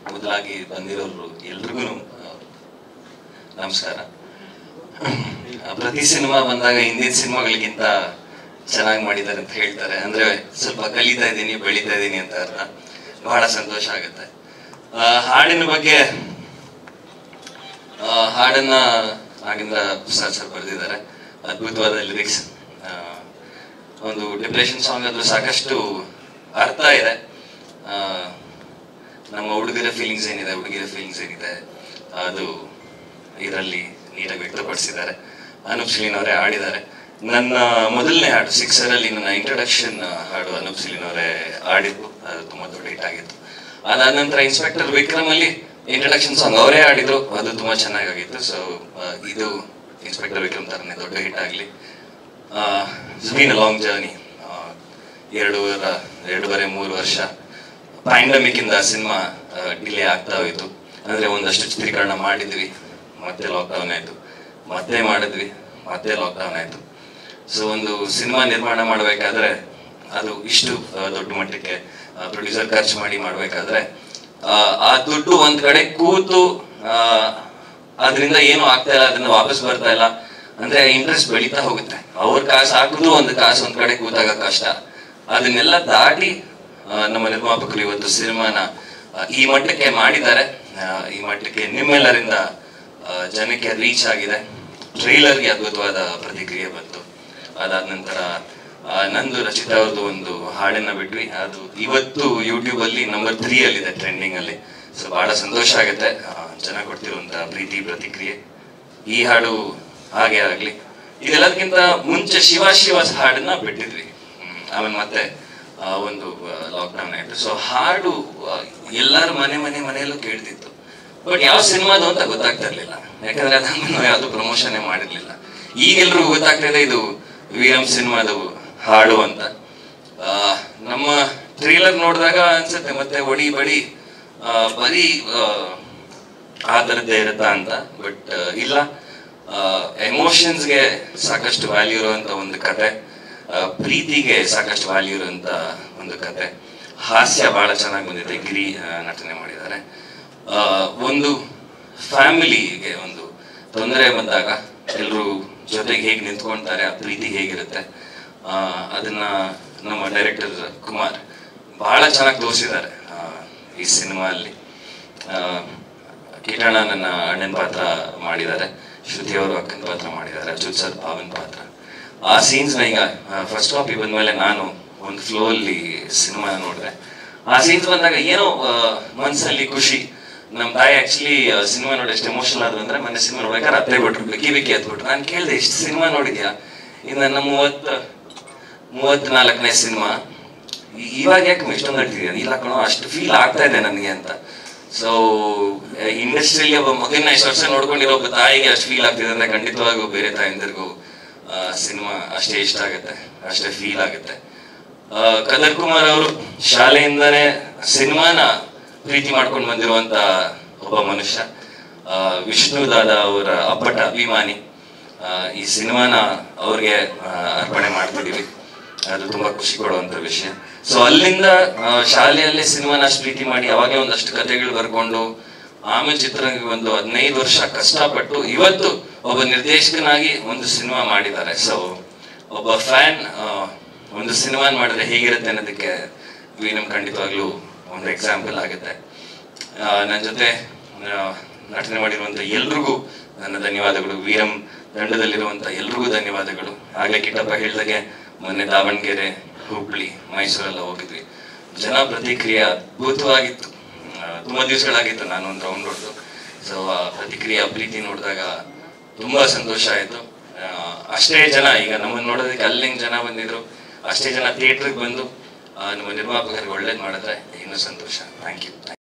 ಮೊದಲಾಗಿ ಬಂದಿರೋರು ಎಲ್ರಿಗೂ ನಮಸ್ಕಾರ ಆ, ಪ್ರತಿ ಸಿನಿಮಾ ಬಂದಾಗ ಹಿಂದಿನ ಸಿನಿಮಾಗಳಿಗಿಂತ ಚೆನ್ನಾಗಿ ಮಾಡಿದ್ದಾರೆ ಅಂತ ಹೇಳ್ತಾರೆ ಅಂದ್ರೆ ಸ್ವಲ್ಪ ಕಲಿತಾ ಇದ್ದೀನಿ ಬೆಳೀತಾ ಇದ್ದೀನಿ ಅಂತ ಅರ್ಥ ಬಹಳ ಸಂತೋಷ ಆಗುತ್ತೆ ಆ, ಹಾಡಿನ ಬಗ್ಗೆ ಆ, ಹಾಡನ್ನ ನಾಗೇಂದ್ರ ಪ್ರಸಾದ್ ಸರ್ ಬರೆದಿದ್ದಾರೆ ಅದ್ಭುತವಾದ ಲಿರಿಕ್ಸ್ ಒಂದು ಡಿಪ್ರೆಷನ್ ಸಾಂಗ್ ಆದ್ರೂ ಸಾಕಷ್ಟು ಅರ್ಥ ಇದೆ ಆ, ನಮ್ಮ ಹುಡುಗರ ಫೀಲಿಂಗ್ಸ್ ಏನಿದೆ ಹುಡುಗಿರ ಫೀಲಿಂಗ್ಸ್ ಏನಿದೆ ಅದು ಇದರಲ್ಲಿ ನೀಟಾಗಿ ವ್ಯಕ್ತಪಡಿಸಿದ್ದಾರೆ ಅನೂಪ್ ಸಿಲಿನ್ ಅವರೇ ಹಾಡಿದ್ದಾರೆ ನನ್ನ ಮೊದಲನೇ ಹಾಡು ಸಿಕ್ಸರ್ ಅಲ್ಲಿ ನನ್ನ ಇಂಟ್ರೊಡಕ್ಷನ್ ಹಾಡು ಅನೂಪ್ ಸಿಲಿನ್ ಅವರೇ ಹಾಡಿದ್ದು ಅದು ತುಂಬಾ ದೊಡ್ಡ ಹಿಟ್ ಆಗಿತ್ತು ಅದಾದ ನಂತರ ಇನ್ಸ್ಪೆಕ್ಟರ್ ವಿಕ್ರಮ್ ಅಲ್ಲಿ ಇಂಟ್ರೊಡಕ್ಷನ್ ಸಾಂಗ್ ಅವರೇ ಹಾಡಿದ್ರು ಅದು ತುಂಬಾ ಚೆನ್ನಾಗಿತ್ತು ಸೊ ಇದು ಇನ್ಸ್ಪೆಕ್ಟರ್ ವಿಕ್ರಮ್ ತರನೇ ದೊಡ್ಡ ಹಿಟ್ ಆಗಲಿ ಬೀನ್ ಲಾಂಗ್ ಜರ್ನಿ ಎರಡೂವರ ಎರಡೂವರೆ ಮೂರು ವರ್ಷ ಪ್ಯಾಂಡಮಿಕ್ ಇಂದ ಸಿನಿಮಾ ಡಿಲೇ ಆಗ್ತಾ ಹೋಯ್ತು ಅಂದ್ರೆ ಒಂದಷ್ಟು ಚಿತ್ರೀಕರಣ ಮಾಡಿದ್ವಿ ಮತ್ತೆ ಲಾಕ್ಡೌನ್ ಆಯ್ತು ಮತ್ತೆ ಮಾಡಿದ್ವಿ ಮತ್ತೆ ಲಾಕ್ಡೌನ್ ಆಯ್ತು ಸೊ ಒಂದು ಸಿನಿಮಾ ನಿರ್ಮಾಣ ಮಾಡಬೇಕಾದ್ರೆ ಅದು ಇಷ್ಟು ಆ, ದೊಡ್ಡ ಮಟ್ಟಕ್ಕೆ ಪ್ರೊಡ್ಯೂಸರ್ ಖರ್ಚು ಮಾಡಿ ಮಾಡಬೇಕಾದ್ರೆ ಆ ದುಡ್ಡು ಒಂದ್ ಕಡೆ ಕೂತು ಆ, ಅದರಿಂದ ಏನು ಆಗ್ತಾ ಇಲ್ಲ ಅದನ್ನ ವಾಪಸ್ ಬರ್ತಾ ಇಲ್ಲ ಅಂದ್ರೆ ಇಂಟ್ರೆಸ್ಟ್ ಬೆಳೀತಾ ಹೋಗುತ್ತೆ ಅವ್ರ ಕಾಸು ಹಾಕಿದ್ರು ಒಂದು ಕಾಸು ಒಂದ್ ಕಡೆ ಕೂತಾಗ ಕಷ್ಟ ಅದನ್ನೆಲ್ಲ ದಾಟಿ ಆ, ನಮ್ಮ ನಿರ್ಮಾಪಕರು ಇವತ್ತು ಸಿನಿಮಾನ ಆ, ಈ ಮಟ್ಟಕ್ಕೆ ಮಾಡಿದ್ದಾರೆ ಆ, ಈ ಮಟ್ಟಕ್ಕೆ ನಿಮ್ಮೆಲ್ಲರಿಂದ ಆ, ಜನಕ್ಕೆ ರೀಚ್ ಆಗಿದೆ ಟ್ರೈಲರ್ಗೆ ಅದ್ಭುತವಾದ ಪ್ರತಿಕ್ರಿಯೆ ಬಂತು ಅದಾದ ನಂತರ ಆ, ನಂದು ರಚಿತಾ ಅವ್ರದ್ದು ಒಂದು ಹಾಡನ್ನ ಬಿಟ್ವಿ ಅದು ಇವತ್ತು ಯೂಟ್ಯೂಬ್ ಅಲ್ಲಿ ನಂಬರ್ ತ್ರೀ ಅಲ್ಲಿ ಇದೆ ಟ್ರೆಂಡಿಂಗ್ ಅಲ್ಲಿ ಸೊ ಬಹಳ ಸಂತೋಷ ಆಗುತ್ತೆ ಆ, ಜನ ಕೊಡ್ತಿರುವಂತ ಪ್ರೀತಿ ಪ್ರತಿಕ್ರಿಯೆ ಈ ಹಾಡು ಹಾಗೆ ಆಗ್ಲಿ ಇದೆಲ್ಲದಕ್ಕಿಂತ ಮುಂಚೆ ಶಿವ ಶಿವ ಹಾಡನ್ನ ಬಿಟ್ಟಿದ್ವಿ ಹ್ಮ್, ಆಮೇಲೆ ಮತ್ತೆ ಆ, ಒಂದು ಲಾಕ್ಡೌನ್ ಆಯ್ತು ಸೊ ಹಾಡು ಆ, ಎಲ್ಲರ ಮನೆ ಮನೆ ಮನೆಯಲ್ಲೂ ಕೇಳ್ತಿತ್ತು ಬಟ್ ಯಾವ ಸಿನಿಮಾದು ಅಂತ ಗೊತ್ತಾಗ್ತಾ ಇರ್ಲಿಲ್ಲ ಯಾಕಂದ್ರೆ ಅದನ್ನ ನಾವು ಯಾವ್ದು ಪ್ರಮೋಷನ್ ಮಾಡಿರ್ಲಿಲ್ಲ ಈಗೆಲ್ರಿಗೂ ಗೊತ್ತಾಗ್ತಾ ಇದೆ ಇದು ವಿಎಂ ಸಿನಿಮಾದು ಹಾಡು ಅಂತ ಆ, ನಮ್ಮ ಟ್ರೇಲರ್ ನೋಡಿದಾಗ ಅನ್ಸುತ್ತೆ ಮತ್ತೆ ಒಡಿ ಬಡಿ ಆ, ಬರೀ ಆ, ಆ ಥರದ್ದೇ ಇರುತ್ತಾ ಅಂತ ಬಟ್ ಇಲ್ಲ ಎಮೋಷನ್ಸ್ಗೆ ಸಾಕಷ್ಟು ವ್ಯಾಲ್ಯೂ ಇರುವಂತ ಒಂದು ಕತೆ ಆ, ಪ್ರೀತಿಗೆ ಸಾಕಷ್ಟು ವ್ಯಾಲ್ಯೂ ಇರುವಂತ ಒಂದು ಕತೆ ಹಾಸ್ಯ ಬಹಳ ಚೆನ್ನಾಗಿ ಬಂದಿದೆ ಗಿರಿ ಆ, ನಟನೆ ಮಾಡಿದ್ದಾರೆ ಆ, ಒಂದು ಫ್ಯಾಮಿಲಿಗೆ ಒಂದು ತೊಂದರೆ ಬಂದಾಗ ಎಲ್ಲರೂ ಜೊತೆಗೆ ಹೇಗೆ ನಿಂತ್ಕೊಳ್ತಾರೆ ಆ ಪ್ರೀತಿ ಹೇಗಿರುತ್ತೆ ಆ, ಅದನ್ನ ನಮ್ಮ ಡೈರೆಕ್ಟರ್ ಕುಮಾರ್ ಬಹಳ ಚೆನ್ನಾಗಿ ತೋರಿಸಿದ್ದಾರೆ ಈ ಸಿನಿಮಾ ಅಲ್ಲಿ ಆ, ಕಿರಣ ನನ್ನ ಅಣ್ಣನ ಪಾತ್ರ ಮಾಡಿದ್ದಾರೆ ಶ್ರುತಿ ಅವರು ಅಕ್ಕನ ಪಾತ್ರ ಮಾಡಿದ್ದಾರೆ ಅಚ್ಯುತ್ ಸರ್ ಭಾವನ್ ಪಾತ್ರ ಆ ಸೀನ್ಸ್ ನ ಈಗ ಫಸ್ಟ್ ಕಾಪಿ ಬಂದ್ಮೇಲೆ ನಾನು ಒಂದು ಫ್ಲೋ ಅಲ್ಲಿ ಸಿನಿಮಾ ನೋಡಿದೆ ಆ ಸೀನ್ಸ್ ಬಂದಾಗ ಏನೋ ಆ, ಮನ್ಸಲ್ಲಿ ಖುಷಿ ನಮ್ಮ ತಾಯಿ ಆಕ್ಚುಲಿ ಸಿನಿಮಾ ನೋಡಿ ಎಷ್ಟು ಎಮೋಷನಲ್ ಆದ್ರು ಅಂದ್ರೆ ಮೊನ್ನೆ ಸಿನಿಮಾ ನೋಡ್ಬೇಕಾದ್ರೆ ಅತ್ತೆ ಬಿಟ್ರು ಬಿಕ್ಕಿ ಬಿಕ್ಕಿ ಎತ್ಬಿಟ್ರು ನಾನು ಕೇಳಿದೆ ಇಷ್ಟು ಸಿನಿಮಾ ನೋಡಿದ್ಯಾ ಇದು ನನ್ನ ಮೂವತ್ತು ಮೂವತ್ನಾಲ್ಕನೇ ಸಿನಿಮಾ ಇವಾಗ ಯಾಕೆ ಇಷ್ಟೊಂದು ನಟಿದೀಯ ಇಲ್ಲ ಕಣೋ ಅಷ್ಟು ಫೀಲ್ ಆಗ್ತಾ ಇದೆ ನನಗೆ ಅಂತ ಸೊ ಇಂಡಸ್ಟ್ರಿಯಲ್ಲಿ ಒಬ್ಬ ಮಗನ ಇಷ್ಟು ವರ್ಷ ನೋಡ್ಕೊಂಡಿರೋ ಒಬ್ಬ ತಾಯಿಗೆ ಅಷ್ಟು ಫೀಲ್ ಆಗ್ತಿದೆ ಅಂದ್ರೆ ಖಂಡಿತವಾಗೂ ಬೇರೆ ತಾಯಿಂದರಿಗೂ ಸಿನಿಮಾ ಅಷ್ಟೇ ಇಷ್ಟ ಆಗುತ್ತೆ ಅಷ್ಟೇ ಫೀಲ್ ಆಗುತ್ತೆ ಆ, ಕದರ್ ಕುಮಾರ್ ಅವರು ಶಾಲೆಯಿಂದನೇ ಸಿನಿಮಾನ ಪ್ರೀತಿ ಮಾಡ್ಕೊಂಡು ಬಂದಿರುವಂತ ಒಬ್ಬ ಮನುಷ್ಯ ಆ, ವಿಷ್ಣು ದಾದ ಅವರ ಅಪ್ಪಟ ಅಭಿಮಾನಿ ಆ, ಈ ಸಿನಿಮಾನ ಅವ್ರಿಗೆ ಆ, ಅರ್ಪಣೆ ಮಾಡ್ತಿದೀವಿ ಅದು ತುಂಬಾ ಖುಷಿ ಕೊಡುವಂತ ವಿಷಯ ಸೊ ಅಲ್ಲಿಂದ ಆ, ಶಾಲೆಯಲ್ಲೇ ಸಿನಿಮಾನ ಅಷ್ಟು ಪ್ರೀತಿ ಮಾಡಿ ಅವಾಗೇ ಒಂದಷ್ಟು ಕಥೆಗಳು ಬರ್ಕೊಂಡು ಆಮೇಲೆ ಚಿತ್ರರಂಗ ಒಂದು ಹದಿನೈದು ವರ್ಷ ಕಷ್ಟಪಟ್ಟು ಇವತ್ತು ಒಬ್ಬ ನಿರ್ದೇಶಕನಾಗಿ ಒಂದು ಸಿನಿಮಾ ಮಾಡಿದ್ದಾರೆ ಸೊ ಒಬ್ಬ ಫ್ಯಾನ್ ಒಂದು ಸಿನಿಮಾ ಮಾಡಿದ್ರೆ ಹೇಗಿರುತ್ತೆ ಅನ್ನೋದಕ್ಕೆ ವೀನಮ್ ಖಂಡಿತವಾಗ್ಲೂ ಒಂದು ಎಕ್ಸಾಂಪಲ್ ಆಗುತ್ತೆ ನನ್ನ ಜೊತೆ ಆ, ನಟನೆ ಮಾಡಿರುವಂತ ಎಲ್ರಿಗೂ ನನ್ನ ಧನ್ಯವಾದಗಳು ವೀರಂ ತಂಡದಲ್ಲಿರುವಂತ ಎಲ್ರಿಗೂ ಧನ್ಯವಾದಗಳು ಹಾಗೆ ಕಿಟ್ಟಪ್ಪ ಹೇಳ್ದಾಗೆ ಮೊನ್ನೆ ದಾವಣಗೆರೆ ಹುಬ್ಳಿ ಮೈಸೂರೆಲ್ಲ ಹೋಗಿದ್ವಿ ಜನ ಪ್ರತಿಕ್ರಿಯೆ ಅದ್ಭುತವಾಗಿತ್ತು ಆ, ತುಂಬಾ ದಿವಸಗಳಾಗಿತ್ತು ನಾನು ಒಂದು ರೌಂಡ್ ಹೊಡೆದು ಸೊ ಆ ಪ್ರತಿಕ್ರಿಯೆ ಆ ಪ್ರೀತಿ ನೋಡಿದಾಗ ತುಂಬಾ ಸಂತೋಷ ಆಯ್ತು ಆ, ಅಷ್ಟೇ ಜನ ಈಗ ನಮ್ಮನ್ನ ನೋಡೋದಕ್ಕೆ ಅಲ್ಲಿಂದ ಜನ ಬಂದಿದ್ರು ಅಷ್ಟೇ ಜನ ಥಿಯೇಟ್ರಿಗೆ ಬಂದು ಆ, ನಮ್ಮ ನಿರ್ಮಾಪಕರಿಗೆ ಒಳ್ಳೇದು ಮಾಡಿದ್ರೆ ಇನ್ನೂ ಸಂತೋಷ ಥ್ಯಾಂಕ್ ಯು